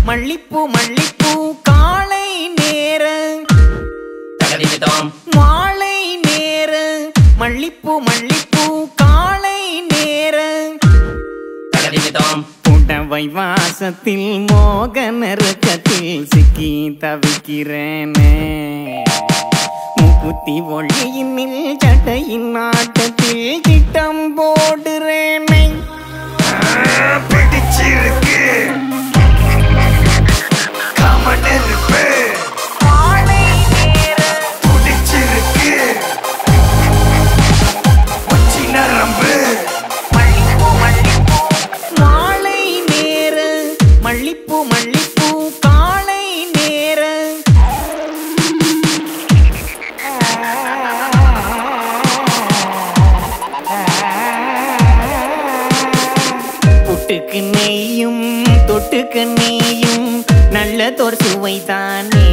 மல்லிப்பூ மல்லிப்பூ காலை நேர தகதிமிதோம் மாலை நேர மல்லிப்பூ மல்லிப்பூ காலை நேர தகதிமிதோம் புடவை வாசத்தில் மோக நெருக்கத்தில் சிக்கி தவிக்கிறேனே முக்குத்தி ஒளியினில் சட்டையின் ஆட்டத்தில் திட்டம் போடுறேனே பிடிச்சிருக்கு கமனெருப்பு துடிச்சிருக்கு உச்சி நரம்பு மாலை நேர மல்லிப்பூ மல்லிப்பூ காலை நேர புட்டுக்கு நெய்யும் தொட்டுக்கு நெய்யும் நல்லதோர் சுவைதானே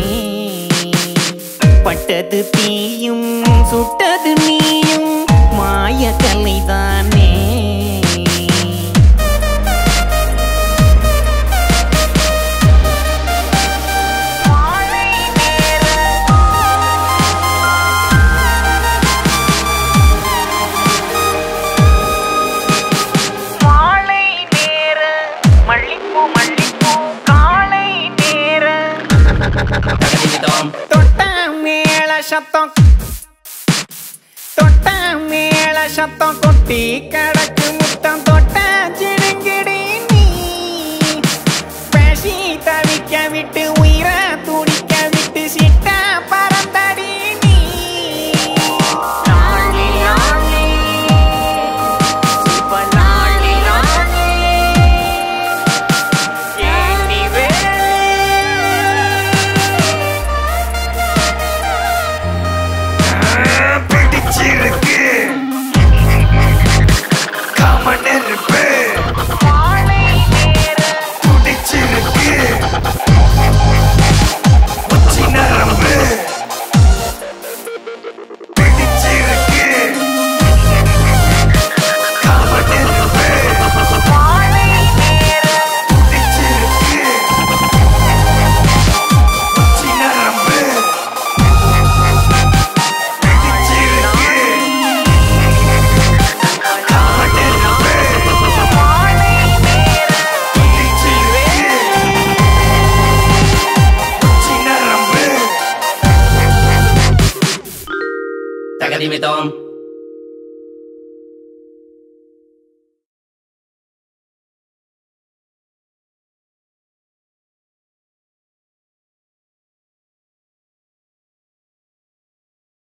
பட்டது தீயும் சுட்டது நீயும் மாய கலைதானே மாலை நேர மல்லிப்பூ மல்லிப்பூ காலை நேர தகதிமிதோம் தொட்ட மேள சத்தம் தொட்ட மேள சத்தம் கொட்டி கடக்கு முத்தம் தொட்ட சிடுங்கிடி நீ பேசி தவிக்க விட்டு உயிர துடிக்க விட்டு சிட்ட பறந்தடி நீ லாலி லாலி சூப்பர் லாலி லாலி ஏண்டி வேலி பிடிச்சிருக்கு கமனெருப்பு துடிச்சிருக்கு உச்சி நரம்பு பிடிச்சிருக்கு கமனெருப்பு துடிச்சிருக்கு உச்சி நரம்பு பிடிச்சிருக்கு கமனெருப்பு உச்சி நரம்பு தகதிமிதோம்